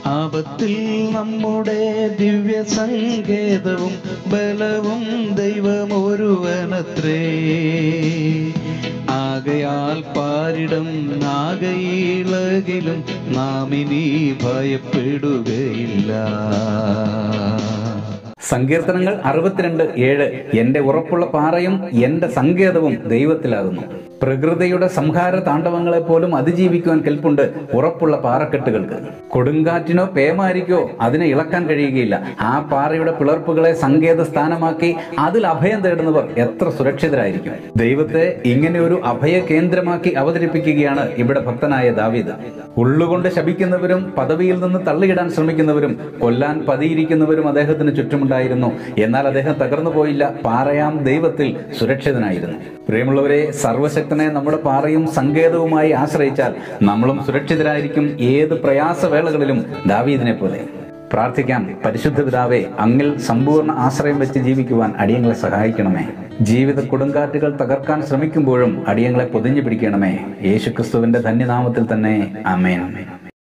ആപത്തിൽ നമ്മുടെ ദിവ്യ സങ്കേതവും ബലവും ദൈവമൊരുവനത്രേ ആകയാൽ പാരിടം ആകയിളകിലും നാം ഇനി ഭയപ്പെടുകയില്ല സങ്കീർത്തനങ്ങൾ അറുപത്തിരണ്ട് ഏഴ് എന്റെ ഉറപ്പുള്ള പാറയും എന്റെ സങ്കേതവും ദൈവത്തിലാകുന്നു പ്രകൃതിയുടെ സംഹാര താണ്ഡവങ്ങളെ പോലും അതിജീവിക്കുവാൻ കെൽപ്പുണ്ട് ഉറപ്പുള്ള പാറക്കെട്ടുകൾക്ക് കൊടുങ്കാറ്റിനോ പേമാരിക്കോ അതിനെ ഇളക്കാൻ കഴിയുകയില്ല ആ പാറയുടെ പിളർപ്പുകളെ സങ്കേത സ്ഥാനമാക്കി അതിൽ അഭയം തേടുന്നവർ എത്ര സുരക്ഷിതരായിരിക്കും ദൈവത്തെ ഇങ്ങനെ ഒരു അഭയ കേന്ദ്രമാക്കി അവതരിപ്പിക്കുകയാണ് ഇവിടെ ഭക്തനായ ദാവീദ് ഉള്ളുകൊണ്ട് ശപിക്കുന്നവരും പദവിയിൽ നിന്ന് തള്ളിയിടാൻ ശ്രമിക്കുന്നവരും കൊല്ലാൻ പതിയിരിക്കുന്നവരും അദ്ദേഹത്തിന് ചുറ്റുമുണ്ടായിരുന്നു എന്നാൽ അദ്ദേഹം തകർന്നു പോയില്ല പാറയാം ദൈവത്തിൽ സുരക്ഷിതനായിരുന്നു പ്രിയമുള്ളവരെ സർവശക്തനെ നമ്മുടെ പാറയും സങ്കേതവുമായി ആശ്രയിച്ചാൽ നമ്മളും സുരക്ഷിതരായിരിക്കും ഏത് പ്രയാസവേളകളിലും ദാവീദിനെ പോലെ പ്രാർത്ഥിക്കാം പരിശുദ്ധ പിതാവേ അങ്ങിൽ സമ്പൂർണ്ണ ആശ്രയം വെച്ച് ജീവിക്കുവാൻ അടിയങ്ങളെ സഹായിക്കണമേ ജീവിത കൊടുങ്കാറ്റുകൾ തകർക്കാൻ ശ്രമിക്കുമ്പോഴും അടിയങ്ങളെ പൊതിഞ്ഞു പിടിക്കണമേ യേശുക്രിസ്തുവിന്റെ ധന്യനാമത്തിൽ തന്നെ അമേൻ